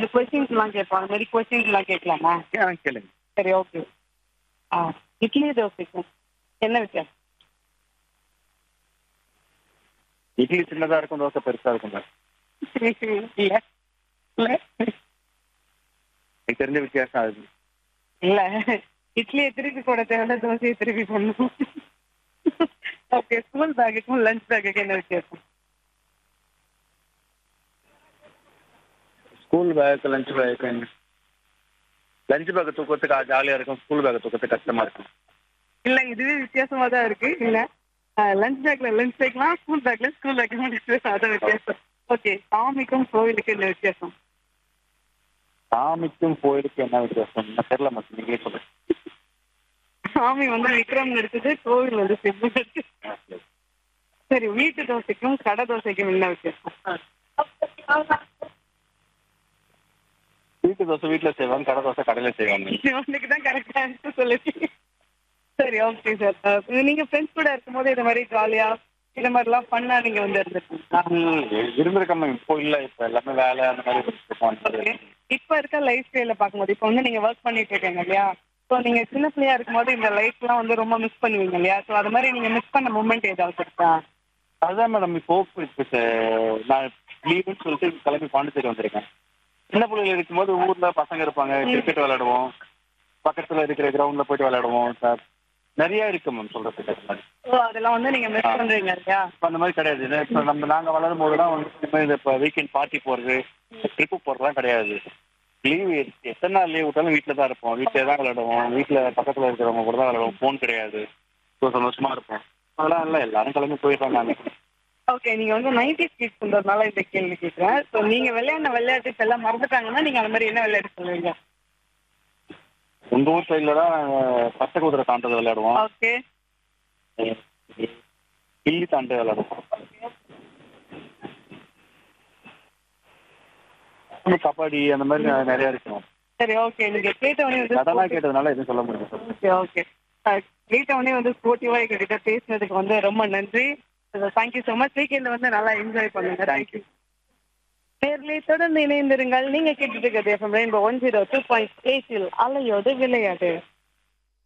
Questions எல்லாம் கேட்பாங்க அந்த மாதிரி கொஸ்டின்ஸ் எல்லாம் கேட்கலாமா ஆ கேளுங்க சரி ஓகே ஆ இட்லி தோசைக்கும் என்ன வித்தியாசம் இட்லி சின்னதா இருக்கும் தோசை பெருசா இருக்கும் இல்ல இல்ல எனக்கு தெரிஞ்ச வித்தியாசம் அது இல்ல இட்லியை திருப்பி போட தேவையில்ல தோசையை திருப்பி போடணும் ஓகே ஸ்கூல் பேக்குக்கும் லஞ்ச் பேக்குக்கும் என்ன வித்தியாசம் school bag lunch bag lunch bag தூக்கிறதுக்கு ஜாலியா இருக்கும் ஸ்கூல் பேக் தூக்கிறதுக்கு கஷ்டமா இருக்கும் இல்ல இதுவே வித்தியாசமா தான் இருக்கு இல்ல லஞ்ச் பேக்ல லஞ்ச் பேக்லாம் ஸ்கூல் பேக்ல ஸ்கூல் பேக்ல அதான் வித்தியாசம் ஓகே சாமிக்கும் கோவிலுக்கு என்ன வித்தியாசம் சாமிக்கும் கோயிலுக்கும் என்ன வித்தியாசம் நான் தெரியல மட்டும் நீங்களே சொல்லுங்க சாமி வந்து விக்ரம் நடிச்சது கோவில் வந்து சிம்பு நடிச்சது சரி வீட்டு தோசைக்கும் கடை தோசைக்கும் என்ன வித்தியாசம் வீட்டு தோசை வீட்டுல செய்வாங்க கடை தோசை கடையில செய்வாங்க இவனுக்கு தான் கரெக்டா ஆன்சர் சொல்லுச்சு சரி ஓகே சார் நீங்க ஃப்ரெண்ட்ஸ் கூட இருக்கும்போது இந்த மாதிரி ஜாலியா இந்த மாதிரிலாம் பண்ணா நீங்க வந்து இருந்திருக்கீங்களா இருந்திருக்காம இப்போ இல்ல இப்ப எல்லாமே வேலை அந்த மாதிரி இருக்கும். ஓகே இப்ப இருக்க லைஃப் ஸ்டைல பார்க்கும்போது இப்போ வந்து நீங்க ஒர்க் பண்ணிட்டு இருக்கீங்க இல்லையா ஸோ நீங்க சின்ன பிள்ளையா இருக்கும்போது இந்த லைஃப்லாம் வந்து ரொம்ப மிஸ் பண்ணுவீங்க இல்லையா ஸோ அது மாதிரி நீங்க மிஸ் பண்ண மூமெண்ட் ஏதாவது இருக்கா அதுதான் மேடம் இப்போ இப்போ ச- நான் லீவுன்னு சொல்லிட்டு கிளம்பி பாண்டிச்சேரி வந்திருக்கேன் சின்ன பிள்ளைங்க இருக்கும்போது ஊர்ல பசங்க இருப்பாங்க கிரிக்கெட் விளையாடுவோம் பக்கத்துல இருக்கிற கிரவுண்ட்ல போயிட்டு விளையாடுவோம் சார் நிறைய இருக்கு மேம் சொல்றதுக்கு அது மாதிரி ஸோ அதெல்லாம் வந்து நீங்க மிஸ் பண்றீங்க இல்லையா இப்ப அந்த மாதிரி கிடையாது இது இப்ப நம்ம நாங்க வளரும் போது தான் வந்து இந்த மாதிரி இப்போ வீக்கெண்ட் பார்ட்டி போறது ட்ரிப்பு போறதுலாம் கிடையாது லீவு எத்தனை நாள் லீவ் விட்டாலும் வீட்டில் தான் இருப்போம் வீட்டிலே தான் விளையாடுவோம் வீட்டில் பக்கத்தில் இருக்கிறவங்க கூட தான் விளையாடுவோம் ஃபோன் கிடையாது ஸோ சந்தோஷமா இருப்போம் அதெல்லாம் இல்லை எல்லாரும் கிளம்பி போயிடுறாங்க அன்னைக்கு ஓகே நீங்க வந்து நைன்டி கிட்ஸ்ன்றதுனால இந்த கேள்வி கேட்குறேன் ஸோ நீங்க விளையாடின விளையாட்டு இப்ப எல்லாம் மறந்துட்டாங்கன்னா நீங்க அந்த மாதிரி என்ன விளையாட்டு சொல்லுவீங்க உங்க ஊர் சைடில் தான் பச்சை குதிரை தாண்டது விளையாடுவோம் ஓகே கில்லி தாண்டு விளையாடுவோம் அப்புறம் கபடி அந்த மாதிரி நெ- நிறைய இருக்கும் சரி ஓகே நீங்க கேட்டவனே வந்து அதெல்லாம் கேட்டதுனால எதுவும் சொல்ல முடியும் ஓகே ஓகே கேட்டவனே வந்து ஸ்போர்ட்டிவா எங்ககிட்ட பேசினதுக்கு வந்து ரொம்ப நன்றி தேங்க்யூ ஸோ மச் வீக்கெண்ட் வந்து நல்லா என்ஜாய் பண்ணுங்க தேங்க்யூ நேர்களை தொடர்ந்து இணைந்திருங்கள் நீங்க கேட்டுட்டு இருக்கிறது F M rainbow one zero two point எயிட்டில் அலையோடு விளையாடு